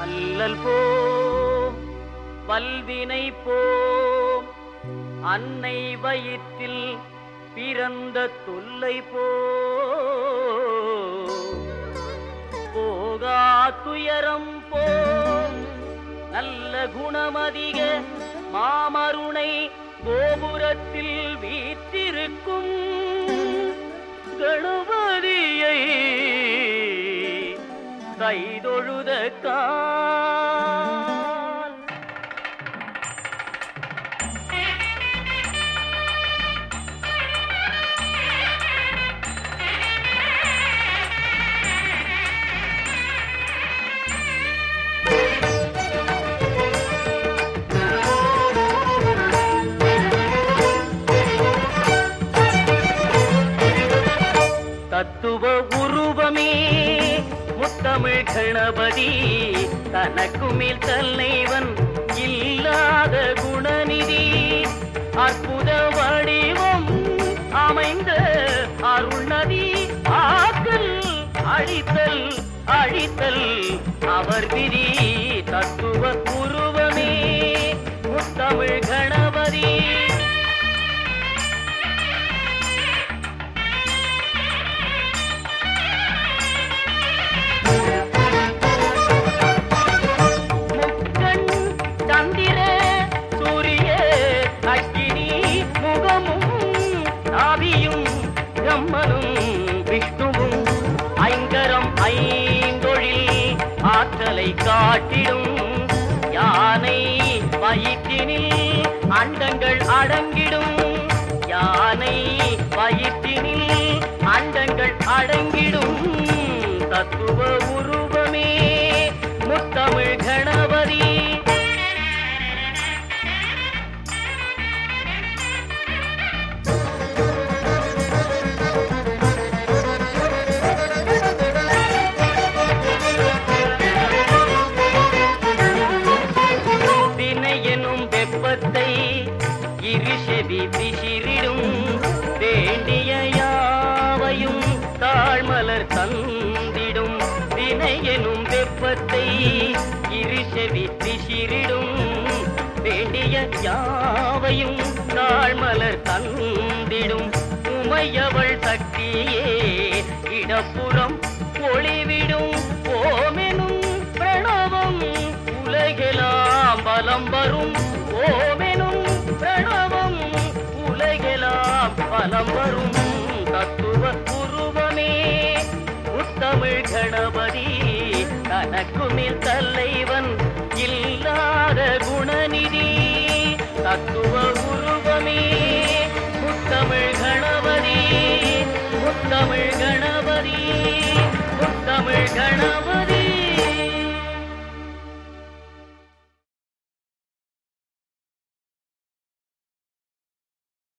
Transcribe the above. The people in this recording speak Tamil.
அல்லல் போம் வல்வினை போம் அன்னை வயிற்றில் பிறந்த தொல்லை போ போகா துயரம் போம் நல்ல குணமதிக மாமருணை கோபுரத்தில் வீற்றிருக்கும் கணபதியை கைதொழுத கால் தத்துவ உருவமே முத்தமிழ் கணபதி தனக்குமேல் தலைவன் இல்லாத குணநிதி அற்புத வடிவம் அமைந்த அருள்நதி ஆக்கல் அழித்தல் அழித்தல் அவர் விதி தத்துவ உருவமே முத்தமிழ் கணபதி முக்கண் சந்திர சூரிய அக்கினி முகமும் நாபியும் பிரம்மனும் விஷ்ணுவும் ஐங்கரம் ஐந்தொழில் ஆற்றலை காட்டிடும் யானை வயிற்றினில் அண்டங்கள் அடங்கிடும் யானை வயிற்றினில் அண்டங்கள் அடங்கிடும் தத்துவ உருவமே முத்தமிழ் கணபதி வினை எனும் வெப்பத்தை இருஷெவி பிசிறிடும் வேண்டிய யாவையும் தாழ்மலர் தந்திடும் வினை எனும் வெப்பத்தை இருஷெவி பிசிறிடும் வேண்டிய யாவையும் தாழ்மலர் தந்திடும் உமையவள் சக்தியே இடப்புறம் ஒளிவிடும் ஓமெனும் பிரணவம் உலகெலாம் பலம் வரும் ஓமெனும் பிரணவம் உலகெலாம் பலம் வரும் தத்துவ உருவமே முத்தமிழ் கணபதி தனக்கு மேல் தலைவன் இல்லாத குணநிதி தத்துவ உருவமே முத்தமிழ் கணபதி முத்தமிழ் கணபதி முத்தமிழ் கணபதி